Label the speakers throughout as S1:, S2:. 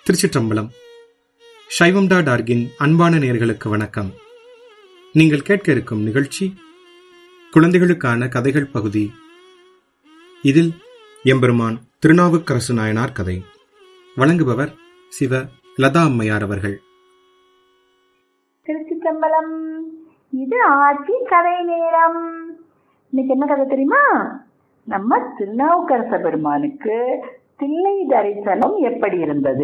S1: திருச்சிற்றம்பலம் சைவம் டாட் ஆர்கின் அன்பான நேர்களுக்கு வணக்கம் நீங்கள் கேட்க இருக்கும் நிகழ்ச்சி குழந்தைகளுக்கான கதைகள் பகுதி இதில் எம்பெருமான் திருநாவுக்கரசு நாயனார் கதை வழங்குபவர் சிவ லதா அம்மையார் அவர்கள்
S2: திருச்சிற்றம்பலம் இது ஆட்சி கதை நேரம் இன்னைக்கு என்ன கதை தெரியுமா நம்ம திருநாவுக்கரச பெருமானுக்கு தில்லை தரிசனம் எப்படி இருந்தது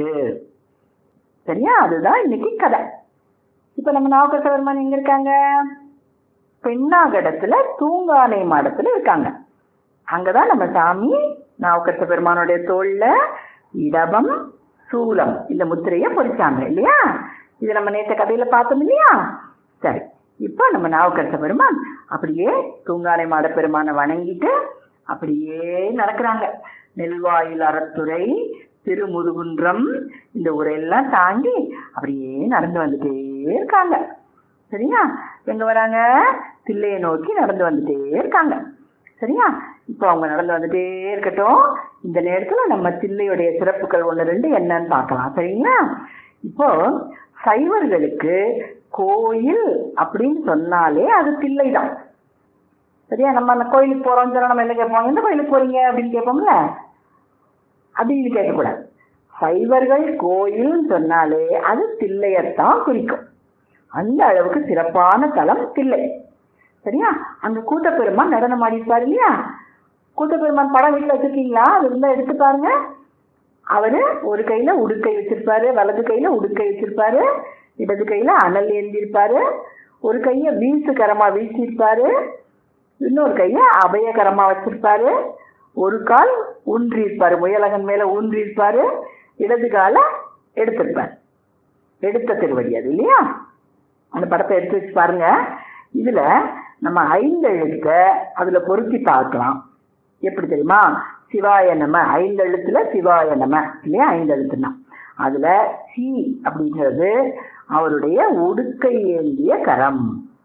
S2: சரியா அதுதான் இன்னைக்கு கதை இப்ப நம்ம நாவுக்கரச பெருமான் எங்க இருக்காங்க பெண்ணாகடத்துல தூங்கானை மாடத்துல இருக்காங்க அங்கதான் நம்ம சாமி நாவுக்கரச பெருமானுடைய தோல்ல இடபம் சூலம் இந்த முத்திரைய பொறிச்சாங்க இல்லையா இது நம்ம நேற்று கதையில பார்த்தோம் இல்லையா சரி இப்போ நம்ம நாவுக்கரச பெருமான் அப்படியே தூங்கானை மாட பெருமானை வணங்கிட்டு அப்படியே நடக்கிறாங்க நெல்வாயில் அறத்துறை திருமுதுகுன்றம் இந்த ஊரெல்லாம் தாண்டி அப்படியே நடந்து வந்துட்டே இருக்காங்க சரியா எங்க வராங்க தில்லையை நோக்கி நடந்து வந்துட்டே இருக்காங்க சரியா இப்போ அவங்க நடந்து வந்துட்டே இருக்கட்டும் இந்த நேரத்துல நம்ம தில்லையுடைய சிறப்புகள் ஒன்று ரெண்டு என்னன்னு பார்க்கலாம் சரிங்களா இப்போ சைவர்களுக்கு கோயில் அப்படின்னு சொன்னாலே அது தில்லை தான் சரியா நம்ம அந்த கோயிலுக்கு போறோம் சொன்னா நம்ம என்ன கேட்போம் எந்த கோயிலுக்கு போறீங்க அப்படின்னு கேட்போம்ல அப்படின்னு கேட்கக்கூடாது சைவர்கள் கோயில் சொன்னாலே அது தில்லையத்தான் குறிக்கும் அந்த அளவுக்கு சிறப்பான தலம் தில்லை சரியா அங்க கூட்டப்பெருமான் நடனம் ஆடிப்பாரு இல்லையா கூட்டப்பெருமான் படம் வீட்டுல வச்சிருக்கீங்களா அது இருந்தா எடுத்து பாருங்க அவரு ஒரு கையில உடுக்கை வச்சிருப்பாரு வலது கையில உடுக்கை வச்சிருப்பாரு இடது கையில அனல் ஏந்திருப்பாரு ஒரு கைய வீசு கரமா வீசியிருப்பாரு இன்னொரு கைய அபயகரமா வச்சிருப்பாரு ஒரு கால் ஊன்றி இருப்பாரு முயலகன் மேல ஊன்றி இருப்பாரு இடது கால எடுத்திருப்பாரு எடுத்த திருவடி அது இல்லையா அந்த படத்தை எடுத்து வச்சு பாருங்க இதுல நம்ம ஐந்து எழுத்த அதுல பொருத்தி பார்க்கலாம் எப்படி தெரியுமா சிவாய நம ஐந்து எழுத்துல சிவாய நம இல்லையா ஐந்து எழுத்துனா அதுல சி அப்படிங்கிறது அவருடைய உடுக்கை ஏந்திய கரம்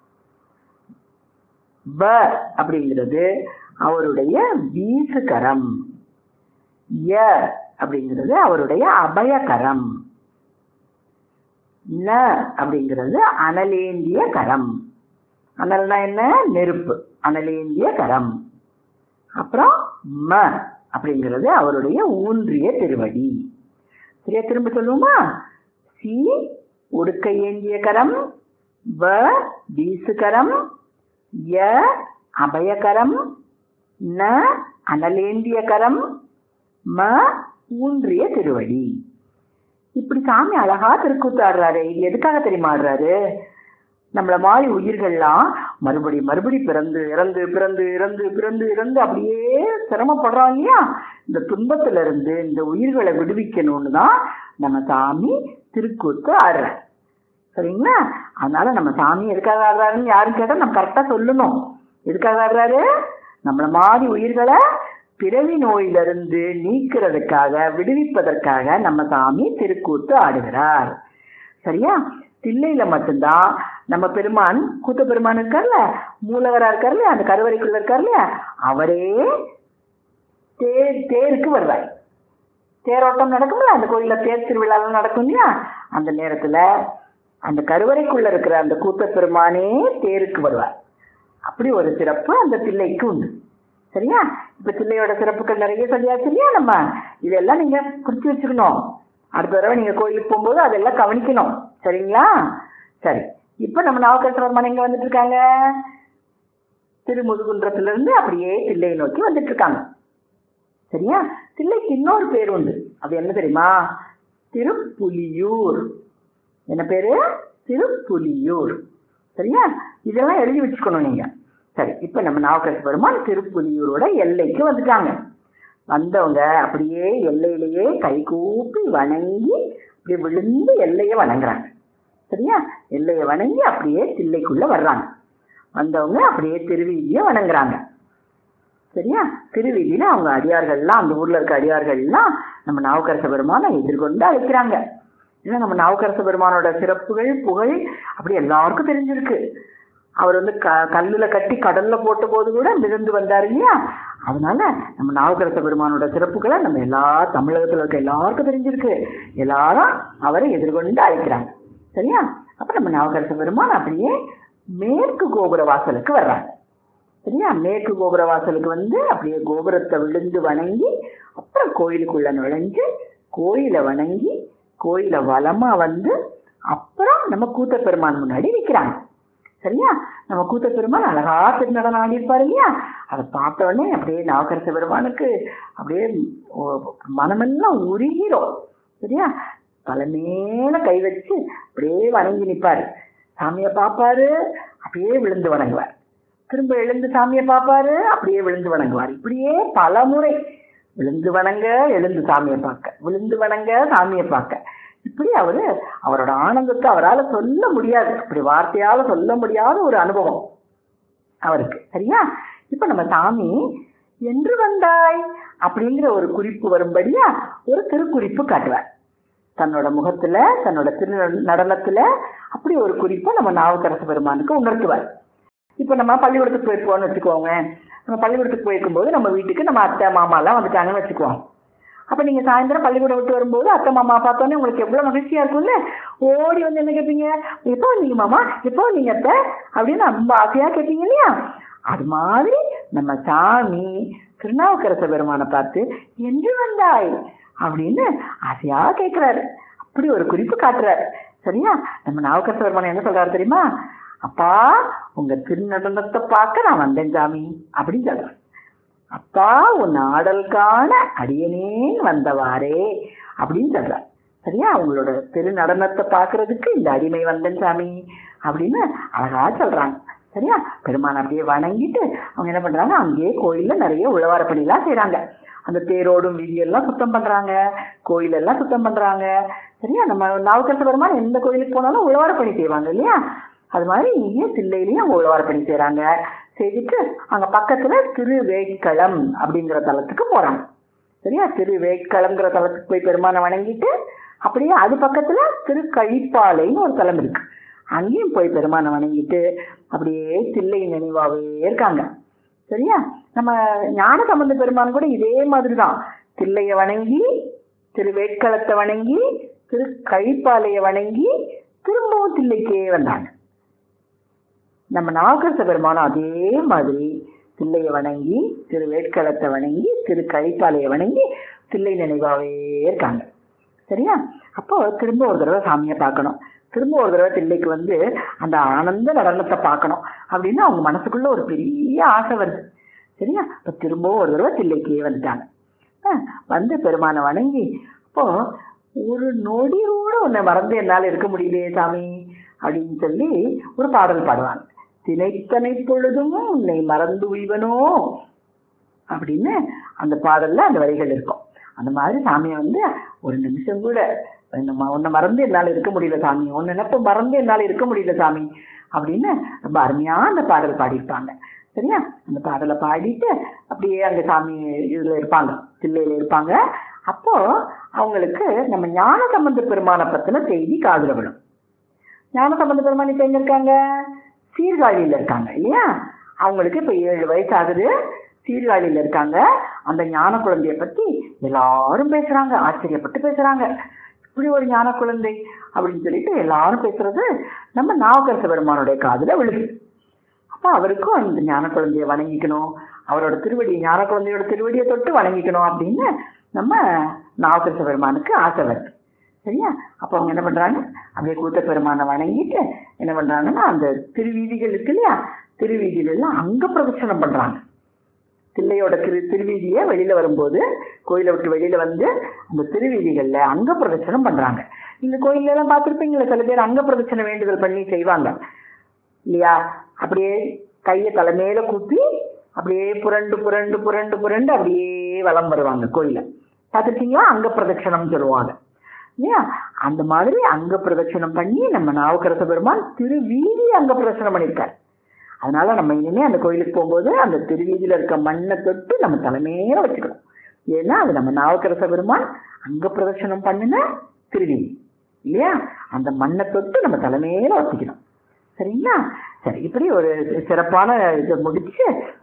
S2: ப அப்படிங்கிறது அவருடைய வீசு கரம் ய அப்படிங்கிறது அவருடைய அபயகரம் ந அப்படிங்கிறது அனலேந்திய கரம் அனல்னா என்ன நெருப்பு அனலேந்திய கரம் அப்புறம் ம அப்படிங்கிறது அவருடைய ஊன்றிய திருவடி சரியா திரும்ப சொல்லுவோமா சி உடுக்கை ஏந்திய கரம் வ வீசுகரம் ய அபயகரம் ந அனலேந்திய கரம் ம ஊன்றிய திருவடி இப்படி சாமி அழகா திருக்கூத்து ஆடுறாரு இது எதுக்காக தெரியுமா ஆடுறாரு நம்மள மாதிரி உயிர்கள்லாம் மறுபடி மறுபடி பிறந்து இறந்து பிறந்து இறந்து பிறந்து இறந்து அப்படியே சிரமப்படுறோம் இல்லையா இந்த துன்பத்துல இருந்து இந்த உயிர்களை விடுவிக்கணும்னு தான் நம்ம சாமி திருக்கூத்து ஆடுற சரிங்களா அதனால நம்ம சாமி எதுக்காக ஆடுறாருன்னு யாரும் கேட்டா நம்ம கரெக்டா சொல்லணும் எதுக்காக ஆடுறாரு நம்மள மாதிரி உயிர்களை பிறவி நோயிலிருந்து நீக்கிறதுக்காக விடுவிப்பதற்காக நம்ம சாமி திருக்கூத்து ஆடுகிறார் சரியா தில்லையில மட்டும்தான் நம்ம பெருமான் கூத்த பெருமான் இருக்கார்ல மூலவரா இருக்கார்ல அந்த கருவறைக்குள்ள இருக்கார்ல அவரே தேர் தேருக்கு வர்றார் தேரோட்டம் நடக்கும்ல அந்த கோயில்ல தேர் திருவிழாலாம் நடக்கும் இல்லையா அந்த நேரத்துல அந்த கருவறைக்குள்ள இருக்கிற அந்த கூத்த பெருமானே தேருக்கு வருவார் அப்படி ஒரு சிறப்பு அந்த தில்லைக்கு உண்டு சரியா இப்ப தில்லையோட சிறப்புகள் நிறைய சொல்லியாச்சு இல்லையா நம்ம இதெல்லாம் நீங்க குறிச்சு வச்சுக்கணும் அடுத்த தடவை நீங்க கோயிலுக்கு போகும்போது அதெல்லாம் கவனிக்கணும் சரிங்களா சரி இப்ப நம்ம நவகேஸ்வரமன் எங்க வந்துட்டு இருக்காங்க திருமுதுகுன்றத்துல இருந்து அப்படியே தில்லையை நோக்கி வந்துட்டு இருக்காங்க சரியா தில்லைக்கு இன்னொரு பேர் உண்டு அது என்ன தெரியுமா திருப்புலியூர் என்ன பேரு திருப்புலியூர் சரியா இதெல்லாம் எழுதி வச்சுக்கணும் நீங்க சரி இப்ப நம்ம நாவக்கரசு பெருமான் திருப்புலியூரோட எல்லைக்கு வந்துட்டாங்க வந்தவங்க அப்படியே எல்லையிலேயே கை கூப்பி வணங்கி அப்படியே விழுந்து எல்லையை வணங்குறாங்க சரியா எல்லையை வணங்கி அப்படியே தில்லைக்குள்ள வர்றாங்க வந்தவங்க அப்படியே திருவீதியை வணங்குறாங்க சரியா திருவீதியில அவங்க அடியார்கள்லாம் அந்த ஊர்ல இருக்க அடியார்கள்லாம் நம்ம நாவுக்கரச பெருமானை எதிர்கொண்டு அழைக்கிறாங்க ஏன்னா நம்ம நாவுக்கரச பெருமானோட சிறப்புகள் புகழ் அப்படி எல்லாருக்கும் தெரிஞ்சிருக்கு அவர் வந்து க கல்லுல கட்டி கடல்ல போட்ட போது கூட மிதந்து வந்தார் இல்லையா அதனால நம்ம நாவுக்கரச பெருமானோட சிறப்புகளை நம்ம எல்லா தமிழகத்துல இருக்க எல்லாருக்கும் தெரிஞ்சிருக்கு எல்லாரும் அவரை எதிர்கொண்டு அழைக்கிறாங்க சரியா அப்ப நம்ம நாவுக்கரச பெருமான் அப்படியே மேற்கு கோபுர வாசலுக்கு வர்றாங்க சரியா மேற்கு கோபுர வாசலுக்கு வந்து அப்படியே கோபுரத்தை விழுந்து வணங்கி அப்புறம் கோயிலுக்குள்ள நுழைஞ்சு கோயிலை வணங்கி கோயிலை வலமா வந்து அப்புறம் நம்ம கூத்த பெருமான் முன்னாடி நிக்கிறாங்க சரியா நம்ம கூத்த பெருமான் அழகா திருநடனம் ஆடியிருப்பாரு இல்லையா அதை பார்த்த உடனே அப்படியே நாவக்கரச பெருமானுக்கு அப்படியே ஓ- மனமெல்லாம் உருகிறோம் சரியா தலை மேல கை வச்சு அப்படியே வணங்கி நிப்பாரு சாமியை பார்ப்பாரு அப்படியே விழுந்து வணங்குவார் திரும்ப எழுந்து சாமியை பார்ப்பாரு அப்படியே விழுந்து வணங்குவார் இப்படியே பல முறை விழுந்து வணங்க எழுந்து சாமியை பார்க்க விழுந்து வணங்க சாமியை பார்க்க இப்படி அவரு அவரோட ஆனந்தத்தை அவரால சொல்ல முடியாது இப்படி வார்த்தையால சொல்ல முடியாத ஒரு அனுபவம் அவருக்கு சரியா இப்ப நம்ம சாமி என்று வந்தாய் அப்படிங்கிற ஒரு குறிப்பு வரும்படியா ஒரு திருக்குறிப்பு காட்டுவார் தன்னோட முகத்துல தன்னோட திரு நடனத்துல அப்படி ஒரு குறிப்பை நம்ம நாவுக்கரசு பெருமானுக்கு உணர்த்துவார் இப்ப நம்ம பள்ளிக்கூடத்துக்கு போயிருப்போம்னு வச்சுக்கோங்க நம்ம பள்ளிக்கூடத்துக்கு போயிருக்கும்போது நம்ம வீட்டுக்கு நம்ம அத்தை மாமா எல்லாம் வந்துட்டாங்கன்னு வச்சுக்குவோம் அப்ப நீங்க சாயந்தரம் பள்ளிக்கூடம் விட்டு வரும்போது அத்தை மாமா பார்த்தோன்னே உங்களுக்கு எவ்வளவு மகிழ்ச்சியா இருக்கும்ல ஓடி வந்து என்ன கேட்பீங்க எப்போ வந்தீங்க மாமா எப்போ வந்தீங்க அத்தை அப்படின்னு ரொம்ப ஆசையா கேட்பீங்க இல்லையா அது மாதிரி நம்ம சாமி திருநாவுக்கரச பெருமானை பார்த்து என்று வந்தாய் அப்படின்னு ஆசையா கேட்கிறாரு அப்படி ஒரு குறிப்பு காட்டுறாரு சரியா நம்ம நாவுக்கரச பெருமான் என்ன சொல்றாரு தெரியுமா அப்பா உங்க திருநடனத்தை பார்க்க நான் வந்தேன் சாமி அப்படின்னு சொல்றேன் அப்பா உன் ஆடல் காண அடியனேன் வந்தவாறே அப்படின்னு சொல்றார் சரியா உங்களோட திரு நடனத்தை பார்க்கிறதுக்கு இந்த அடிமை வந்தேன் சாமி அப்படின்னு அழகா சொல்றாங்க சரியா பெருமான் அப்படியே வணங்கிட்டு அவங்க என்ன பண்றாங்க அங்கேயே கோயில்ல நிறைய உழவார பணிலாம் செய்றாங்க அந்த தேரோடும் வீதியெல்லாம் சுத்தம் பண்றாங்க கோயில் எல்லாம் சுத்தம் பண்றாங்க சரியா நம்ம நாவுக்கரசு பெருமான் எந்த கோயிலுக்கு போனாலும் உழவார பணி செய்வாங்க இல்லையா அது மாதிரி இங்கேயும் தில்லையிலையும் அவங்க உழவார பணி செய்றாங்க செய்துட்டு அங்க பக்கத்துல திருவேட்களம் அப்படிங்கிற தலத்துக்கு போறாங்க சரியா திருவேட்களம்ங்கிற தலத்துக்கு போய் பெருமானை வணங்கிட்டு அப்படியே அது பக்கத்துல திருக்கழிப்பாலைன்னு ஒரு தலம் இருக்கு அங்கேயும் போய் பெருமானை வணங்கிட்டு அப்படியே தில்லை நினைவாவே இருக்காங்க சரியா நம்ம ஞான சம்பந்த பெருமான் கூட இதே மாதிரி தான் தில்லையை வணங்கி திருவேட்களத்தை வணங்கி திருக்கழிப்பாலையை வணங்கி திரும்பவும் தில்லைக்கே வந்தாங்க நம்ம நாகரச பெருமானும் அதே மாதிரி தில்லையை வணங்கி திரு வேட்களத்தை வணங்கி திரு கழிப்பாலையை வணங்கி தில்லை நினைவாவே இருக்காங்க சரியா அப்போ திரும்ப ஒரு தடவை சாமியை பார்க்கணும் திரும்ப ஒரு தடவை தில்லைக்கு வந்து அந்த ஆனந்த நடனத்தை பார்க்கணும் அப்படின்னு அவங்க மனசுக்குள்ள ஒரு பெரிய ஆசை வருது சரியா இப்போ திரும்பவும் ஒரு தடவை தில்லைக்கே வந்துட்டாங்க அஹ் வந்து பெருமானை வணங்கி அப்போ ஒரு நொடி கூட உன்னை மறந்து என்னால் இருக்க முடியலையே சாமி அப்படின்னு சொல்லி ஒரு பாடல் பாடுவாங்க தினைத்தனை பொழுதும் உன்னை மறந்து உய்வனோ அப்படின்னு அந்த பாடல்ல அந்த வரிகள் இருக்கும் அந்த மாதிரி சாமியை வந்து ஒரு நிமிஷம் கூட நம்ம உன்னை மறந்து என்னால் இருக்க முடியல சாமி உன் நினைப்ப மறந்து என்னால் இருக்க முடியல சாமி அப்படின்னு ரொம்ப அருமையா அந்த பாடல் பாடியிருப்பாங்க சரியா அந்த பாடலை பாடிட்டு அப்படியே அங்க சாமி இதுல இருப்பாங்க தில்லையில இருப்பாங்க அப்போ அவங்களுக்கு நம்ம ஞான சம்பந்த பெருமானை பத்தின செய்தி காதுல விடும் ஞான சம்பந்த பெருமான் இப்ப எங்க இருக்காங்க சீர்காழியில இருக்காங்க இல்லையா அவங்களுக்கு இப்ப ஏழு வயசு ஆகுது சீர்காழியில இருக்காங்க அந்த ஞான குழந்தைய பத்தி எல்லாரும் பேசுறாங்க ஆச்சரியப்பட்டு பேசுறாங்க இப்படி ஒரு ஞான குழந்தை அப்படின்னு சொல்லிட்டு எல்லாரும் பேசுறது நம்ம நாவக்கரச பெருமானுடைய காதுல விழுது அப்ப அவருக்கும் அந்த ஞான குழந்தைய வணங்கிக்கணும் அவரோட திருவடி ஞான குழந்தையோட திருவடியை தொட்டு வணங்கிக்கணும் அப்படின்னு நம்ம நாவக்கரச பெருமானுக்கு ஆசை வருது சரியா அப்போ அவங்க என்ன பண்றாங்க அப்படியே கூத்த பெருமானை வணங்கிட்டு என்ன பண்றாங்கன்னா அந்த திருவீதிகள் இருக்கு இல்லையா திருவீதிகள் எல்லாம் அங்க பிரதட்சணம் பண்றாங்க தில்லையோட திரு திருவீதியை வெளியில வரும்போது கோயிலை விட்டு வெளியில வந்து அந்த திருவீதிகள்ல அங்க பிரதட்சணம் பண்றாங்க இந்த கோயில்ல எல்லாம் பார்த்திருப்பீங்களா சில பேர் அங்க பிரதட்சணம் வேண்டுதல் பண்ணி செய்வாங்க இல்லையா அப்படியே கையை தலைமையில கூப்பி அப்படியே புரண்டு புரண்டு புரண்டு புரண்டு அப்படியே வலம் வருவாங்க கோயில பார்த்துருக்கீங்களா அங்க பிரதட்சணம் சொல்லுவாங்க இல்லையா அந்த மாதிரி அங்க பிரதட்சணம் பண்ணி நம்ம நாவுக்கரச பெருமான் திருவீதி அங்க பிரதட்சணம் பண்ணியிருக்காரு அதனால நம்ம இனிமே அந்த கோயிலுக்கு போகும்போது அந்த திருவீதியில இருக்க மண்ணை தொட்டு நம்ம தலைமையில வச்சுக்கணும் ஏன்னா அது நம்ம நாவுக்கரச பெருமான் அங்க பிரதட்சணம் பண்ணின திருவீதி இல்லையா அந்த மண்ணை தொட்டு நம்ம தலைமையில வச்சுக்கணும் சரிங்களா சரி இப்படி ஒரு சிறப்பான இதை முடிச்சு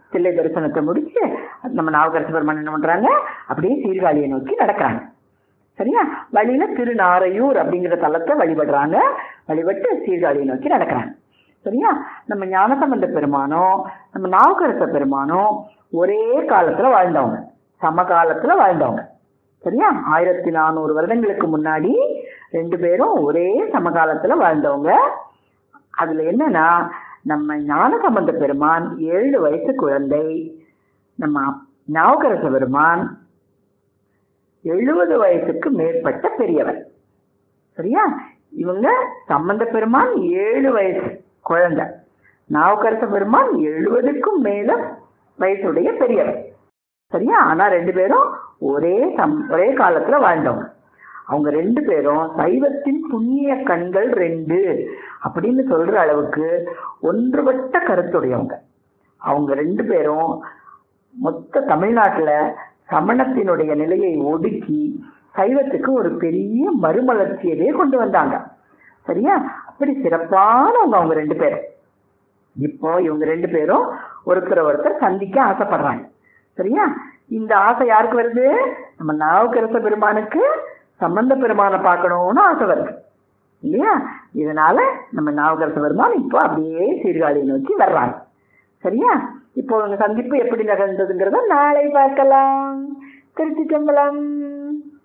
S2: தில்லை தரிசனத்தை முடிச்சு நம்ம நாவுக்கரசு பெருமான் என்ன பண்றாங்க அப்படியே சீர்காழியை நோக்கி நடக்கிறாங்க சரியா வழியில திருநாரையூர் அப்படிங்கிற தலத்தை வழிபடுறாங்க வழிபட்டு சீர்காழியை நோக்கி நடக்கிறாங்க சரியா நம்ம ஞானசம்பந்த பெருமானும் நம்ம நாவுக்கரச பெருமானும் ஒரே காலத்துல வாழ்ந்தவங்க சமகாலத்துல வாழ்ந்தவங்க சரியா ஆயிரத்தி நானூறு வருடங்களுக்கு முன்னாடி ரெண்டு பேரும் ஒரே சமகாலத்துல வாழ்ந்தவங்க அதுல என்னன்னா நம்ம ஞானசம்பந்த பெருமான் ஏழு வயசு குழந்தை நம்ம நாவுக்கரச பெருமான் எழுபது வயசுக்கு மேற்பட்ட பெரியவர் சரியா இவங்க சம்பந்த பெருமான் ஏழு வயசு குழந்தை நாவுக்கரச பெருமான் எழுபதுக்கும் மேல வயசுடைய பெரியவர் சரியா ஆனா ரெண்டு பேரும் ஒரே சம் ஒரே காலத்துல வாழ்ந்தவங்க அவங்க ரெண்டு பேரும் சைவத்தின் புண்ணிய கண்கள் ரெண்டு அப்படின்னு சொல்ற அளவுக்கு ஒன்றுபட்ட கருத்துடையவங்க அவங்க ரெண்டு பேரும் மொத்த தமிழ்நாட்டுல சமணத்தினுடைய நிலையை ஒடுக்கி சைவத்துக்கு ஒரு பெரிய மறுமலர்ச்சியவே கொண்டு வந்தாங்க சரியா அப்படி சிறப்பானவங்க அவங்க ரெண்டு பேரும் இப்போ இவங்க ரெண்டு பேரும் ஒருத்தர் ஒருத்தர் சந்திக்க ஆசைப்படுறாங்க சரியா இந்த ஆசை யாருக்கு வருது நம்ம நாவுக்கரச பெருமானுக்கு சம்பந்த பெருமானை பார்க்கணும்னு ஆசை வருது இல்லையா இதனால நம்ம நாவுக்கரச பெருமான் இப்போ அப்படியே சீர்காழியை நோக்கி வர்றாங்க சரியா இப்போ உங்க சந்திப்பு எப்படி நடந்ததுங்கிறத நாளை பார்க்கலாம் திருச்சி சம்பளம்